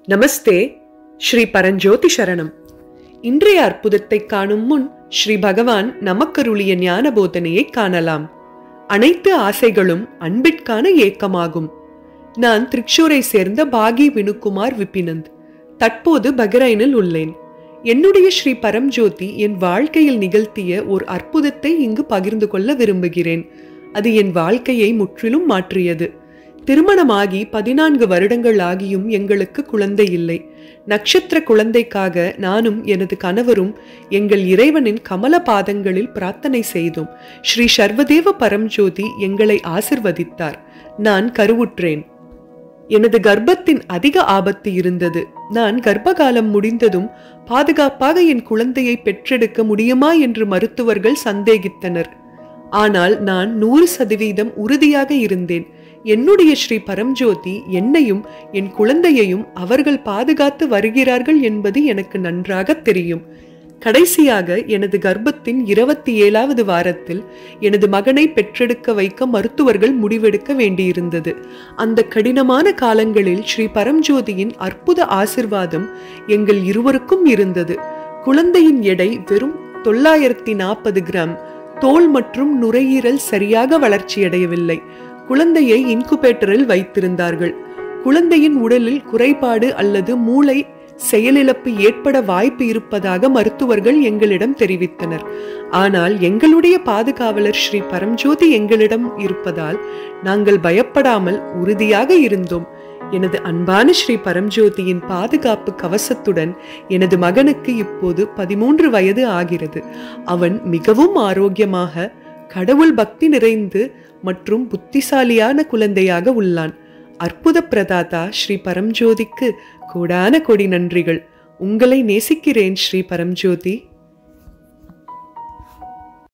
நமஸ்தே ஸ்ரீ பரஞ்சோதி சரணம் இன்றைய அற்புதத்தை காணும் முன் ஸ்ரீ பகவான் நமக்கருளிய ஞான போதனையை காணலாம் அனைத்து ஆசைகளும் அன்பிற்கான ஏக்கமாகும் நான் திரிக்ஷூரை சேர்ந்த பாகி வினுகுமார் விபினந்த் தற்போது பஹ்ரைனில் உள்ளேன் என்னுடைய ஸ்ரீ பரம்ஜோதி என் வாழ்க்கையில் நிகழ்த்திய ஒரு அற்புதத்தை இங்கு பகிர்ந்து கொள்ள விரும்புகிறேன் அது என் வாழ்க்கையை முற்றிலும் மாற்றியது திருமணமாகி பதினான்கு வருடங்கள் ஆகியும் எங்களுக்கு குழந்தை இல்லை நட்சத்திர குழந்தைக்காக நானும் எனது கணவரும் எங்கள் இறைவனின் கமல பாதங்களில் பிரார்த்தனை செய்தோம் ஸ்ரீ சர்வதேவ பரம்ஜோதி எங்களை ஆசிர்வதித்தார் நான் கருவுற்றேன் எனது கர்ப்பத்தின் அதிக ஆபத்து இருந்தது நான் கர்ப்பகாலம் முடிந்ததும் பாதுகாப்பாக என் குழந்தையை பெற்றெடுக்க முடியுமா என்று மருத்துவர்கள் சந்தேகித்தனர் ஆனால் நான் நூறு சதவீதம் உறுதியாக இருந்தேன் என்னுடைய ஸ்ரீ பரம்ஜோதி என்னையும் என் குழந்தையையும் அவர்கள் பாதுகாத்து வருகிறார்கள் என்பது எனக்கு நன்றாக தெரியும் கடைசியாக எனது கர்ப்பத்தின் இருபத்தி ஏழாவது வாரத்தில் எனது மகனை பெற்றெடுக்க வைக்க மருத்துவர்கள் முடிவெடுக்க வேண்டியிருந்தது அந்த கடினமான காலங்களில் ஸ்ரீ பரம்ஜோதியின் அற்புத ஆசிர்வாதம் எங்கள் இருவருக்கும் இருந்தது குழந்தையின் எடை வெறும் தொள்ளாயிரத்தி நாற்பது கிராம் தோல் மற்றும் நுரையீரல் சரியாக வளர்ச்சியடையவில்லை குழந்தையை இன்குபேட்டரில் வைத்திருந்தார்கள் குழந்தையின் உடலில் குறைபாடு அல்லது மூளை செயலிழப்பு ஏற்பட வாய்ப்பு இருப்பதாக மருத்துவர்கள் எங்களிடம் தெரிவித்தனர் ஆனால் எங்களுடைய பாதுகாவலர் ஸ்ரீ பரம்ஜோதி எங்களிடம் இருப்பதால் நாங்கள் பயப்படாமல் உறுதியாக இருந்தோம் எனது அன்பான ஸ்ரீ பரம்ஜோதியின் பாதுகாப்பு கவசத்துடன் எனது மகனுக்கு இப்போது பதிமூன்று வயது ஆகிறது அவன் மிகவும் ஆரோக்கியமாக கடவுள் பக்தி நிறைந்து மற்றும் புத்திசாலியான குழந்தையாக உள்ளான் அற்புத பிரதாதா ஸ்ரீ பரம்ஜோதிக்கு கோடான கொடி நன்றிகள் உங்களை நேசிக்கிறேன் ஸ்ரீ பரம்ஜோதி